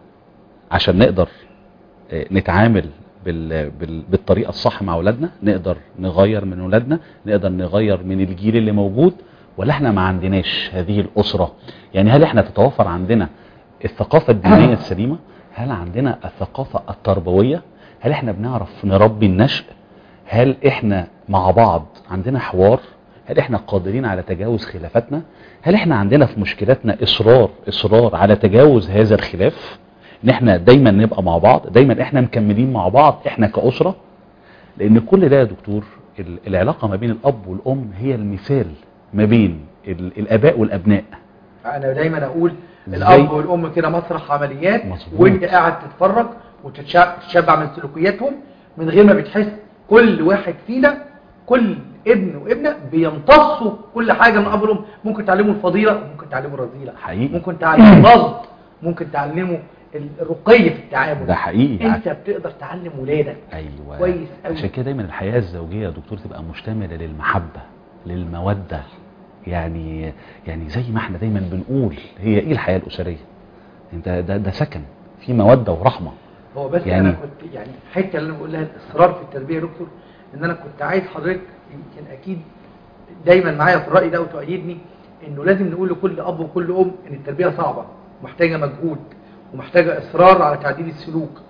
عشان نقدر آه، نتعامل بال... بال... بالطريقه الصح مع اولادنا نقدر نغير من اولادنا نقدر نغير من الجيل اللي موجود ولا احنا ما عندناش هذه الاسره يعني هل احنا تتوفر عندنا الثقافه الدينيه السليمه هل عندنا الثقافه التربويه هل احنا بنعرف نربي النشء هل احنا مع بعض عندنا حوار هل احنا قادرين على تجاوز خلافاتنا هل احنا عندنا في مشكلاتنا اصرار اصرار على تجاوز هذا الخلاف ان احنا دايما نبقى مع بعض دايما احنا مكملين مع بعض احنا كأسرة لان كل ده يا دكتور ال- العلاقة ما بين الاب والام هي المثال ما بين ال- الاباء والابناء انا دايما اقول إزاي؟ الاب والام كده مسرح عمليات مظبوط. وانت قاعد تتفرج وتتشبع من سلوكياتهم من غير ما بتحس كل واحد فينا كل ابن وابنه بيمتصوا كل حاجه من اب والام ممكن تعلموا الفضيله ممكن تعلموا الرذيله حقيقي. ممكن تعلموا النصب ممكن تعلموا الرقي في التعامل ده حقيقي انت بتقدر تعلم ولادك ايوه كويس أوي. عشان كده دايما الحياه الزوجيه يا دكتور تبقى مشتمله للمحبه للموده يعني يعني زي ما احنا دايما بنقول هي ايه الحياه الاسريه انت ده ده سكن في موده ورحمه هو بس يعني- انا كنت يعني الحته اللي انا بقول لها الاصرار في التربيه يا دكتور ان انا كنت عايز حضرتك يمكن اكيد دايما معايا في الراي ده وتؤيدني انه لازم نقول لكل اب وكل ام ان التربيه صعبه ومحتاجه مجهود ومحتاجه اصرار على تعديل السلوك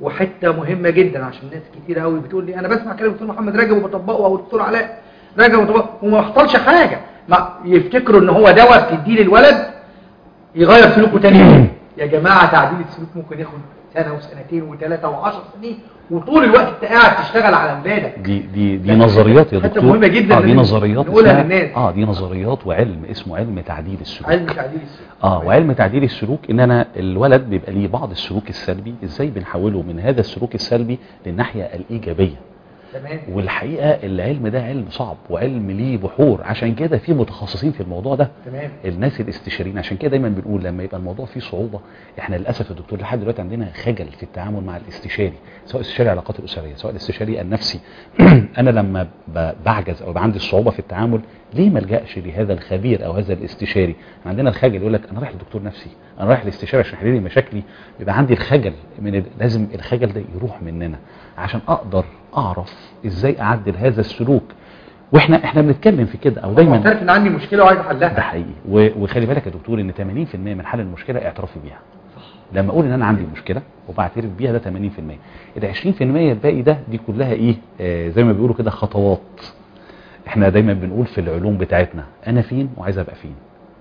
وحته مهمه جدا عشان ناس كتير قوي بتقول لي انا بسمع كلام الدكتور محمد رجب وبطبقه او الدكتور علاء رجب وبطبقه وما حصلش حاجه ما يفتكروا ان هو دواء بتديه للولد يغير سلوكه تاني يوم. يا جماعه تعديل السلوك ممكن ياخد سنه وسنتين وثلاثه وعشر سنين وطول الوقت انت قاعد تشتغل على اولادك دي دي دي نظريات يا حتة دكتور مهمة جدا اه دي لازم نظريات نقولها اسمها- للناس. اه دي نظريات وعلم اسمه علم تعديل السلوك علم تعديل السلوك اه وعلم تعديل السلوك ان انا الولد بيبقى ليه بعض السلوك السلبي ازاي بنحوله من هذا السلوك السلبي للناحيه الايجابيه تمام والحقيقه العلم ده علم صعب وعلم ليه بحور عشان كده في متخصصين في الموضوع ده تمام الناس الاستشاريين عشان كده دايما بنقول لما يبقى الموضوع فيه صعوبه احنا للاسف يا دكتور لحد دلوقتي عندنا خجل في التعامل مع الاستشاري سواء استشاري العلاقات الاسريه سواء الاستشاري النفسي انا لما ب- بعجز او يبقى عندي الصعوبه في التعامل ليه ما الجاش لهذا الخبير او هذا الاستشاري احنا عندنا الخجل يقول لك انا رايح لدكتور نفسي انا رايح لاستشاري عشان يحل لي مشاكلي يبقى عندي الخجل من ال- لازم الخجل ده يروح مننا عشان اقدر اعرف ازاي اعدل هذا السلوك واحنا احنا بنتكلم في كده او دايما معترف ان عندي مشكله وعايز ده احلها حقيقي و- وخلي بالك يا دكتور ان 80% من حل المشكله اعترافي بيها لما اقول ان انا عندي مشكله وبعترف بيها ده 80% ال 20% الباقي ده دي كلها ايه آه زي ما بيقولوا كده خطوات احنا دايما بنقول في العلوم بتاعتنا انا فين وعايز ابقى فين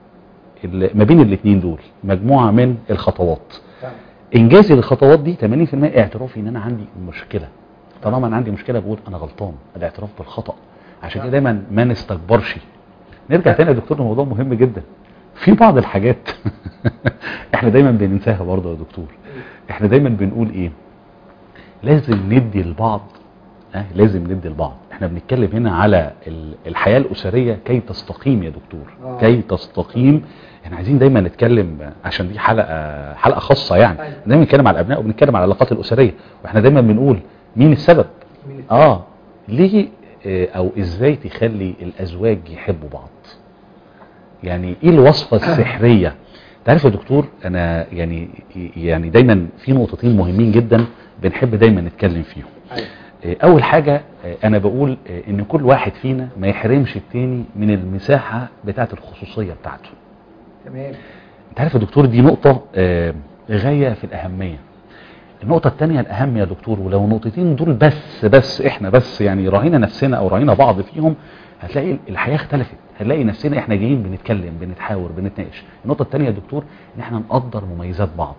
ال- ما بين الاثنين دول مجموعه من الخطوات فاهم. انجازي للخطوات دي 80% اعترافي ان انا عندي مشكله طالما انا عندي مشكله بقول انا غلطان الاعتراف بالخطا عشان كده دايما ما نستكبرش نرجع تاني يا دكتور لموضوع مهم جدا في بعض الحاجات احنا دايما بننساها برضه يا دكتور احنا دايما بنقول ايه لازم ندي البعض اه لازم ندي البعض احنا بنتكلم هنا على ال- الحياة الأسرية كي تستقيم يا دكتور آه. كي تستقيم احنا عايزين دايما نتكلم عشان دي حلقة حلقة خاصة يعني أيوة. دايما نتكلم على الأبناء وبنتكلم على العلاقات الأسرية واحنا دايما بنقول مين السبب مين السبب؟ اه ليه آه، او ازاي تخلي الازواج يحبوا بعض يعني ايه الوصفة السحرية تعرف يا دكتور انا يعني يعني دايما في نقطتين مهمين جدا بنحب دايما نتكلم فيهم أيوة. آه، اول حاجة آه، انا بقول آه، ان كل واحد فينا ما يحرمش التاني من المساحة بتاعة الخصوصية بتاعته تمام انت عارف يا دكتور دي نقطة آه، غاية في الأهمية النقطة التانية الأهم يا دكتور ولو النقطتين دول بس بس احنا بس يعني راهينا نفسنا أو راهينا بعض فيهم هتلاقي الحياة اختلفت هنلاقي نفسنا احنا جايين بنتكلم بنتحاور بنتناقش النقطة التانية يا دكتور ان احنا نقدر مميزات بعض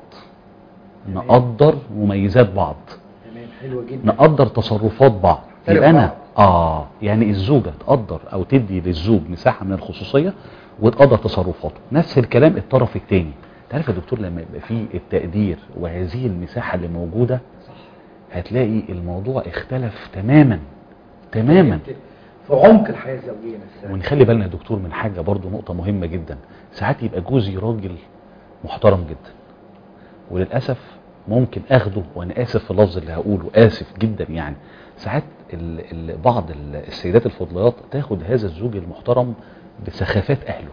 نقدر مميزات بعض تمام حلوه جدا نقدر تصرفات بعض حلو يبقى انا بعض. اه يعني الزوجة تقدر او تدي للزوج مساحة من الخصوصية وتقدر تصرفاته نفس الكلام الطرف الثاني تعرف يا دكتور لما يبقى فيه التقدير وهذه المساحة اللي موجودة هتلاقي الموضوع اختلف تماما تماما في عمق الحياه الزوجيه نفسها ونخلي بالنا يا دكتور من حاجة برضو نقطة مهمة جدا ساعات يبقى جوزي راجل محترم جدا وللأسف ممكن أخده وأنا آسف في اللفظ اللي هقوله آسف جدا يعني ساعات ال ال بعض ال- السيدات الفضليات تاخد هذا الزوج المحترم بسخافات أهله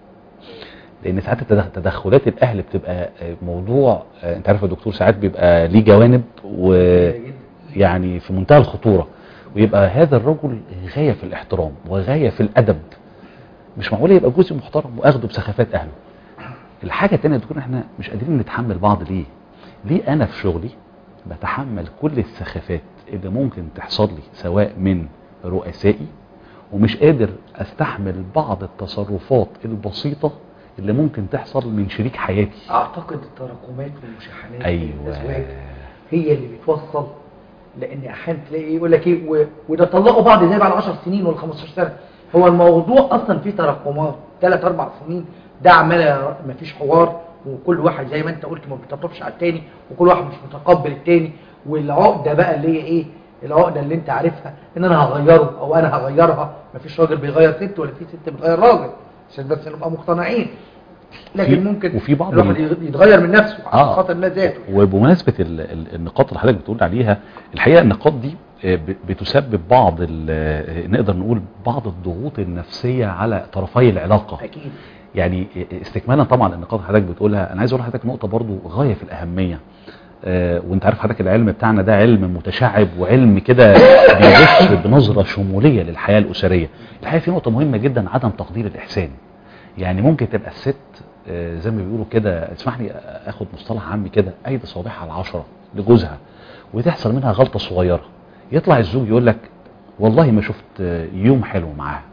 لأن ساعات التدخ- تدخلات الأهل بتبقى آه، موضوع آه، أنت عارف يا دكتور ساعات بيبقى ليه جوانب و جدا. يعني في منتهى الخطورة ويبقى هذا الرجل غاية في الاحترام وغاية في الأدب مش معقول يبقى جوزي محترم واخده بسخافات أهله الحاجة التانية تكون احنا مش قادرين نتحمل بعض ليه ليه أنا في شغلي بتحمل كل السخافات اللي ممكن تحصل لي سواء من رؤسائي ومش قادر استحمل بعض التصرفات البسيطة اللي ممكن تحصل من شريك حياتي اعتقد التراكمات والمشاحنات ايوه الازواج هي اللي بتوصل لان احيانا تلاقي إيه يقول لك ايه و- وده طلقوا بعض زي بعد 10 سنين ولا 15 سنه هو الموضوع اصلا فيه تراكمات ثلاث اربع سنين ده عمال ما فيش حوار وكل واحد زي ما انت قلت ما بيطبطبش على التاني وكل واحد مش متقبل التاني والعقده بقى اللي هي ايه العقده اللي انت عارفها ان انا هغيره او انا هغيرها ما فيش راجل بيغير ست ولا في ست بتغير راجل عشان بس نبقى مقتنعين لكن في- ممكن وفي بعض الواحد ال- يتغير من نفسه عشان آه. خاطر الله ذاته وبمناسبة ال- ال- النقاط اللي حضرتك بتقول عليها الحقيقة النقاط دي آه، ب- بتسبب بعض ال- آه، نقدر نقول بعض الضغوط النفسية على طرفي العلاقة اكيد يعني استكمالا طبعا النقاط اللي حضرتك بتقولها انا عايز اقول لحضرتك نقطة برضو غاية في الأهمية آه، وانت عارف حضرتك العلم بتاعنا ده علم متشعب وعلم كده بيبص بنظرة شمولية للحياة الأسرية الحقيقة في نقطة مهمة جدا عدم تقدير الإحسان يعني ممكن تبقى الست آه، زي ما بيقولوا كده اسمح لي اخد مصطلح عامي كده ايدي صابعها على العشرة لجوزها وتحصل منها غلطه صغيره يطلع الزوج يقول لك والله ما شفت آه، يوم حلو معاها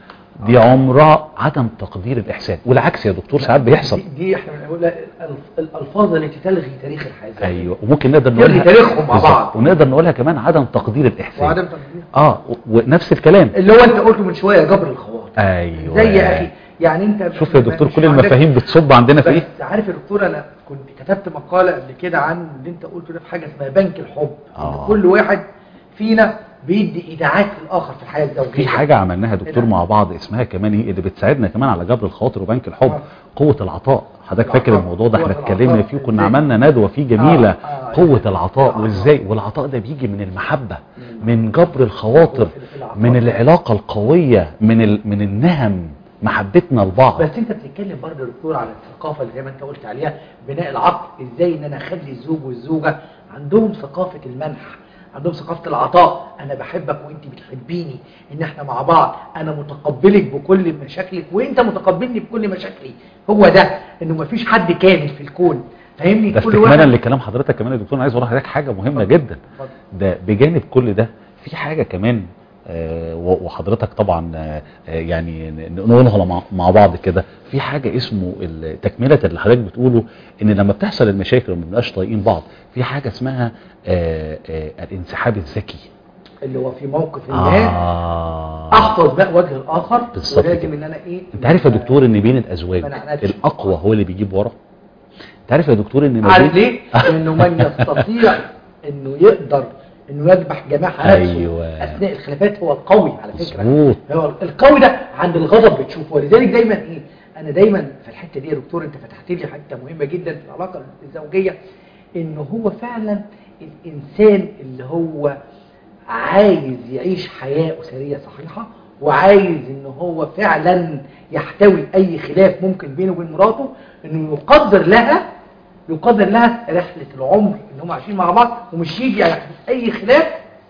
دي عمرها عدم تقدير الاحسان والعكس يا دكتور ساعات بيحصل دي, دي احنا بنقول الألف- الالفاظ التي تلغي تاريخ الحياه ايوه وممكن نقدر تلغي نقولها تاريخهم مع بالظبط. بعض. ونقدر نقولها كمان عدم تقدير الاحسان وعدم تقدير اه و- ونفس الكلام اللي هو انت قلته من شويه جبر الخواطر ايوه زي يا اخي يعني انت شوف يا دكتور مش كل عندك- المفاهيم بتصب عندنا في ايه بس عارف يا دكتور انا كنت كتبت مقاله قبل كده عن اللي انت قلته ده في حاجه اسمها بنك الحب آه. ان كل واحد فينا بيدي ايداعات للاخر في الحياه الزوجيه في حاجة عملناها يا دكتور إيه ده؟ مع بعض اسمها كمان ايه اللي بتساعدنا كمان على جبر الخواطر وبنك الحب آه. قوة العطاء حضرتك فاكر العطاء. الموضوع ده احنا قوة اتكلمنا العطاء. فيه وكنا إزاي؟ عملنا ندوة فيه جميلة آه. آه. قوة العطاء آه. وازاي والعطاء ده بيجي من المحبة مم. من جبر الخواطر العطاء. من العلاقة القوية من ال... من النهم محبتنا لبعض بس انت بتتكلم برضه يا دكتور على الثقافه اللي زي ما انت قلت عليها بناء العقل ازاي ان انا اخلي الزوج والزوجه عندهم ثقافه المنح عندهم ثقافه العطاء انا بحبك وانت بتحبيني ان احنا مع بعض انا متقبلك بكل مشاكلك وانت متقبلني بكل مشاكلي هو ده انه مفيش حد كامل في الكون فاهمني ده كل استكمالا واحد لكلام حضرتك كمان يا دكتور انا عايز اقول لحضرتك حاجة مهمة جدا اتفضل. ده بجانب كل ده في حاجة كمان آه، و- وحضرتك طبعا آه، آه، يعني ن- نقولها مع- مع بعض كده في حاجة اسمه ال- تكملة اللي حضرتك بتقوله ان لما بتحصل المشاكل وما بنبقاش طايقين بعض في حاجة اسمها آه، آه، الانسحاب الذكي اللي هو في موقف ما آه. احفظ بقى وجه الاخر بالظبط ولازم كده. ان انا ايه انت عارف يا دكتور ان بين الازواج ما نعنتش. الاقوى هو اللي بيجيب ورا انت عارف يا دكتور ان ما عارف بين- ليه؟ لانه من يستطيع انه يقدر انه يذبح جماح نفسه أيوة. اثناء الخلافات هو القوي على فكره مظبوط هو القوي ده عند الغضب بتشوفه ولذلك دايما ايه انا دايما في الحته دي يا دكتور انت فتحت لي حته مهمه جدا في العلاقه الزوجيه ان هو فعلا الانسان اللي هو عايز يعيش حياه اسريه صحيحه وعايز ان هو فعلا يحتوي اي خلاف ممكن بينه وبين مراته انه يقدر لها يقدر لها رحله العمر اللي هم عايشين مع بعض ومش يجي على اي خلاف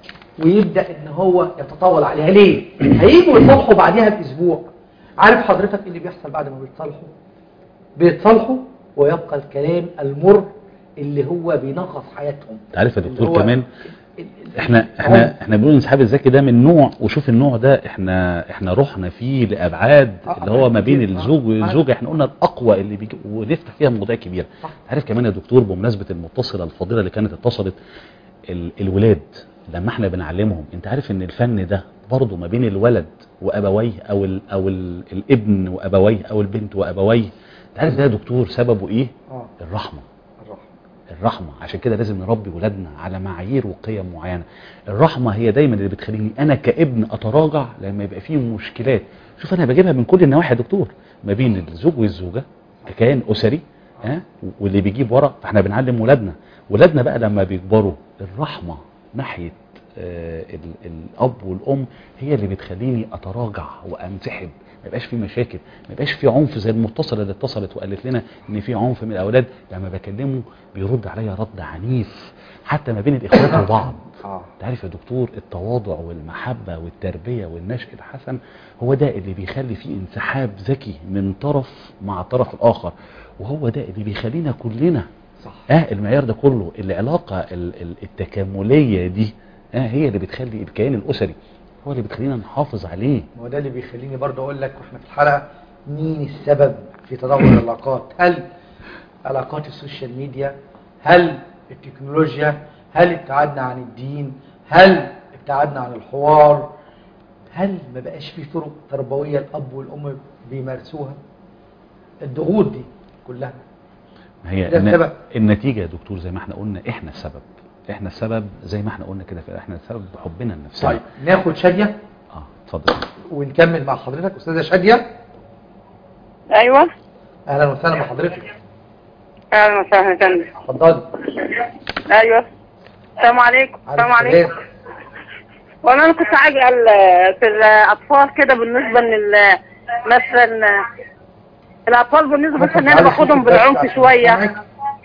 ويبدا ان هو يتطاول عليها ليه هيجوا يتصالحوا بعدها باسبوع عارف حضرتك إيه اللي بيحصل بعد ما بيتصالحوا بيتصالحوا ويبقى الكلام المر اللي هو بينغص حياتهم انت عارف يا اللي دكتور هو كمان ال- ال- احنا العنف. احنا احنا بنقول الانسحاب الذكي ده من نوع وشوف النوع ده احنا احنا رحنا فيه لابعاد آه، اللي هو ما بين كتير. آه، الزوج آه. والزوجه احنا قلنا الاقوى اللي بيجي ونفتح فيها مواضيع كبيره صح. عارف كمان يا دكتور بمناسبه المتصله الفضيله اللي كانت اتصلت ال الولاد لما احنا بنعلمهم انت عارف ان الفن ده برضه ما بين الولد وابويه او ال او ال الابن وابويه او البنت وابويه انت عارف ده يا دكتور سببه ايه اه الرحمه الرحمة. الرحمة عشان كده لازم نربي ولادنا على معايير وقيم معينة الرحمة هي دايما اللي بتخليني انا كابن اتراجع لما يبقى فيه مشكلات شوف انا بجيبها من كل النواحي يا دكتور ما بين الزوج والزوجة ككيان اسري ها واللي بيجيب ورا فاحنا بنعلم ولادنا ولادنا بقى لما بيكبروا الرحمة ناحية آه، ال- الاب والام هي اللي بتخليني اتراجع وانسحب ما يبقاش في مشاكل ما يبقاش في عنف زي المتصله اللي اتصلت وقالت لنا ان في عنف من الاولاد لما بكلمه بيرد عليا رد عنيف حتى ما بين الاخوات وبعض اه انت عارف يا دكتور التواضع والمحبه والتربيه والنشء الحسن هو ده اللي بيخلي فيه انسحاب ذكي من طرف مع الطرف الاخر وهو ده اللي بيخلينا كلنا صح اه المعيار ده كله العلاقه ال- ال- التكامليه دي اه هي اللي بتخلي الكيان الاسري هو اللي بتخلينا نحافظ عليه ما هو ده اللي بيخليني برضه اقول لك واحنا في الحلقه مين السبب في تدهور العلاقات هل علاقات السوشيال ميديا هل التكنولوجيا هل ابتعدنا عن الدين هل ابتعدنا عن الحوار هل ما بقاش في طرق تربويه الاب والام بيمارسوها الضغوط دي كلها ما هي ده الن- السبب. النتيجة يا دكتور زي ما احنا قلنا احنا السبب احنا السبب زي ما احنا قلنا كده في- احنا السبب بحبنا لنفسنا طيب ناخد شاديه اه اتفضل ونكمل مع حضرتك استاذه شاديه ايوه اهلا وسهلا بحضرتك اهلا وسهلا يا فندم اتفضلي ايوه السلام عليكم السلام عليكم عليكم وانا أنا كنت عايزه ال- في الاطفال كده بالنسبه لل مثلا الاطفال بالنسبه مثلا ان انا باخدهم بالعنف شويه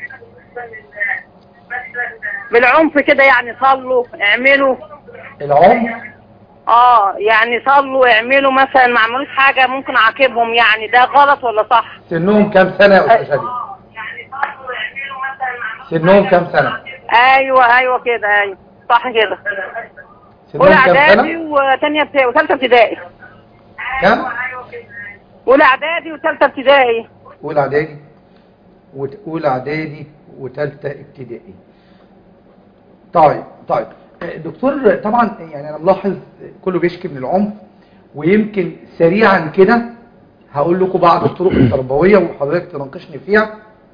بالعنف كده يعني صلوا اعملوا العنف اه يعني صلوا اعملوا مثلا ما عملوش حاجه ممكن اعاقبهم يعني ده غلط ولا صح سنهم كام سنة يا أستاذ شادي؟ سنهم كام سنة؟ ايوه ايوه كده ايوه صح كده سنهم اولى كام اعدادي سنة؟ وثانيه ابتدائي وثالثه ابتدائي كام؟ اولى اعدادي وثالثه ابتدائي أولى إعدادي وت- أولى إعدادي وثالثة ابتدائي طيب طيب آه، دكتور طبعا يعني أنا ملاحظ كله بيشكي من العنف ويمكن سريعا كده هقول لكم بعض الطرق التربوية وحضرتك تناقشني فيها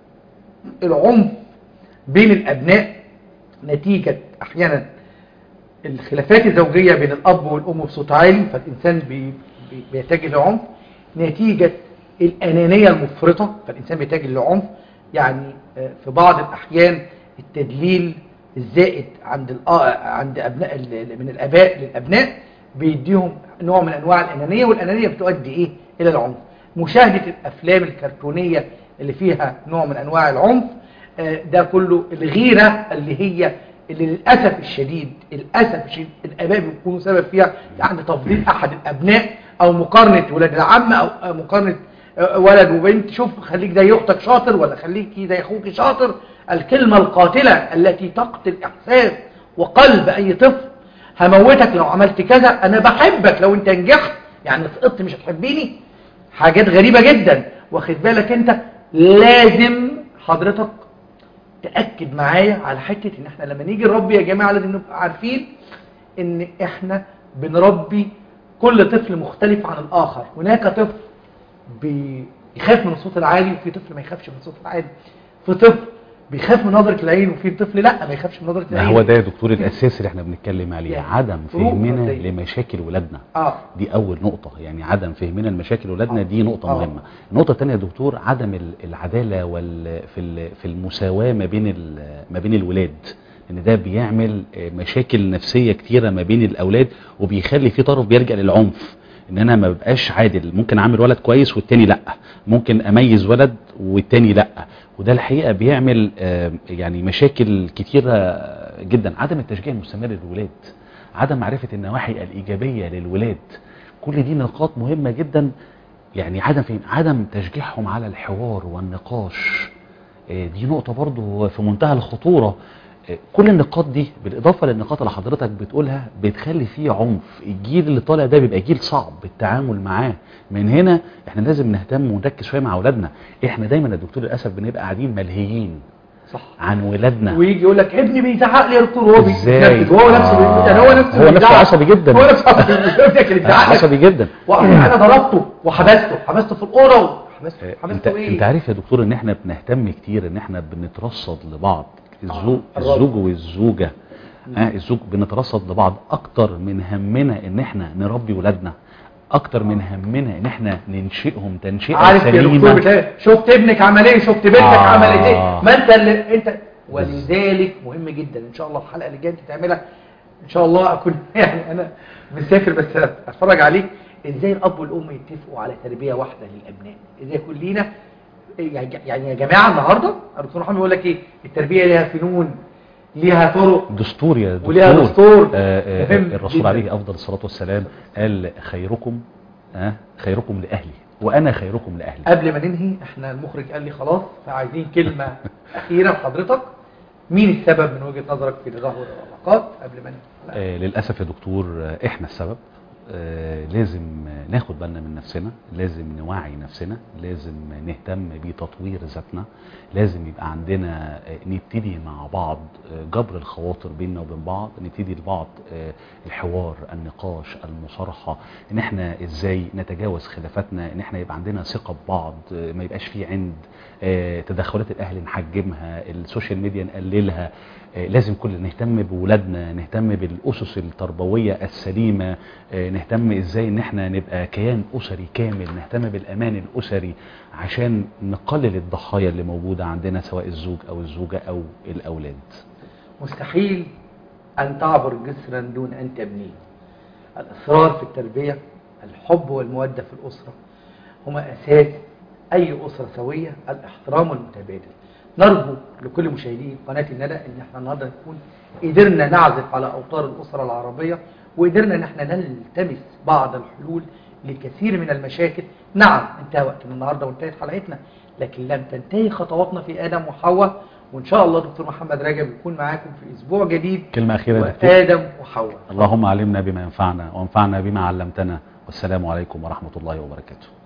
العنف بين الأبناء نتيجة أحيانا الخلافات الزوجية بين الأب والأم بصوت عالي فالإنسان بي بي- بيتجه لعنف نتيجة الأنانية المفرطة فالإنسان بيتجه لعنف يعني آه، في بعض الأحيان التدليل الزائد عند الأ- عند أبناء ال- من الآباء للأبناء بيديهم نوع من أنواع الأنانية والأنانية بتؤدي إيه إلى العنف مشاهدة الأفلام الكرتونية اللي فيها نوع من أنواع العنف آه، ده كله الغيرة اللي هي اللي للأسف الشديد للأسف الشديد الآباء بيكونوا سبب فيها يعني تفضيل أحد الأبناء أو مقارنة ولاد العم أو أو مقارنة آه، ولد وبنت شوف خليك زي أختك شاطر ولا خليكي زي أخوك شاطر الكلمة القاتلة التي تقتل إحساس وقلب أي طفل هموتك لو عملت كذا أنا بحبك لو أنت نجحت يعني سقطت مش هتحبيني حاجات غريبة جدا واخد بالك أنت لازم حضرتك تأكد معايا على حتة ان احنا لما نيجي نربي يا جماعة لازم نبقى عارفين ان احنا بنربي كل طفل مختلف عن الاخر هناك طفل بيخاف من الصوت العالي وفي طفل ما يخافش من الصوت العالي في طفل بيخاف من نظرة العين وفي طفل لا ما يخافش من نظرة ما العين هو ده يا دكتور الاساس اللي احنا بنتكلم عليه يعني عدم فروق فهمنا فردية. لمشاكل ولادنا اه دي اول نقطة يعني عدم فهمنا لمشاكل ولادنا آه. دي نقطة آه. مهمة النقطة الثانية يا دكتور عدم ال- العدالة وال في ال- في المساواة ما بين ال- ما بين الولاد ان ده بيعمل آه، مشاكل نفسية كتيرة ما بين الاولاد وبيخلي في طرف بيلجأ للعنف ان انا ما ببقاش عادل ممكن اعمل ولد كويس والتاني لا ممكن اميز ولد والتاني لا وده الحقيقة بيعمل آه، يعني مشاكل كتيرة جدا عدم التشجيع المستمر للولاد عدم معرفة النواحي الإيجابية للولاد كل دي نقاط مهمة جدا يعني عدم فهم عدم تشجيعهم على الحوار والنقاش آه، دي نقطة برضو في منتهى الخطورة آه، كل النقاط دي بالإضافة للنقاط اللي حضرتك بتقولها بتخلي فيه عنف الجيل اللي طالع ده بيبقى جيل صعب التعامل معاه من هنا احنا لازم نهتم ونركز شوية مع أولادنا احنا دايما يا دكتور للأسف بنبقى قاعدين ملهيين صح عن ولادنا ويجي يقول لك ابني بيزعق لي يا دكتور وهو ازاي بيتنفذ وهو نفسه آه. يعني هو نفسه هو نفسه بيزعق. عصبي جدا. هو نفسه عصبي ابنك اللي بيزعق لك. عصبي جدا وانا ضربته وحبسته حبسته في الاوضه وحبسته انت حبسته ايه انت عارف يا دكتور ان احنا بنهتم كتير ان احنا بنترصد لبعض الزوج الرجل. الزوج والزوجه اه الزوج بنترصد لبعض اكتر من همنا ان احنا نربي ولادنا اكتر من همنا ان احنا ننشئهم تنشئه عارف يا دكتور سليمه بتلاقي شفت ابنك عمل ايه شفت بنتك آه. عملت ايه ما انت اللي انت ولذلك مهم جدا ان شاء الله الحلقه اللي جايه انت تعملها ان شاء الله اكون يعني انا مسافر بس اتفرج عليك ازاي الاب والام يتفقوا على تربيه واحده للابناء ازاي يكون لينا يعني يا جماعه النهارده الدكتور محمد بيقول لك ايه التربيه ليها فنون ليها طرق دستور يا دكتور وليها دستور. آه آه مهم الرسول جداً. عليه افضل الصلاه والسلام قال خيركم آه خيركم لاهلي وانا خيركم لاهلي قبل ما ننهي احنا المخرج قال لي خلاص فعايزين كلمة أخيرة لحضرتك مين السبب من وجهة نظرك في تدهور العلاقات قبل ما ننهي آه للأسف يا دكتور آه احنا السبب آه لازم آه، ناخد بالنا من نفسنا لازم نوعي نفسنا لازم نهتم بتطوير ذاتنا لازم يبقى عندنا آه، نبتدي مع بعض آه، جبر الخواطر بيننا وبين بعض نبتدي لبعض آه، الحوار النقاش المصارحة ان احنا ازاي نتجاوز خلافاتنا ان احنا يبقى عندنا ثقة ببعض آه، ما يبقاش في عند آه، تدخلات الاهل نحجمها السوشيال ميديا نقللها آه، لازم كل نهتم بولادنا نهتم بالاسس التربويه السليمه آه، نهتم ازاي ان احنا نبقى كيان اسري كامل نهتم بالامان الاسري عشان نقلل الضحايا اللي موجوده عندنا سواء الزوج او الزوجه او الاولاد مستحيل أن تعبر جسرا دون أن تبنيه الإصرار في التربية الحب والمودة في الأسرة هما أساس أي أسرة سوية الاحترام المتبادل نرجو لكل مشاهدي قناة الندى ان احنا النهارده نكون قدرنا نعزف على أوتار الأسرة العربية وقدرنا ان احنا نلتمس بعض الحلول لكثير من المشاكل نعم انتهى وقتنا النهارده وانتهت حلقتنا لكن لم تنتهي خطواتنا في آدم وحواء وان شاء الله دكتور محمد رجب يكون معاكم في اسبوع جديد كلمة أخيرة يا دكتور وادم وحواء اللهم علمنا بما ينفعنا وانفعنا بما علمتنا والسلام عليكم ورحمة الله وبركاته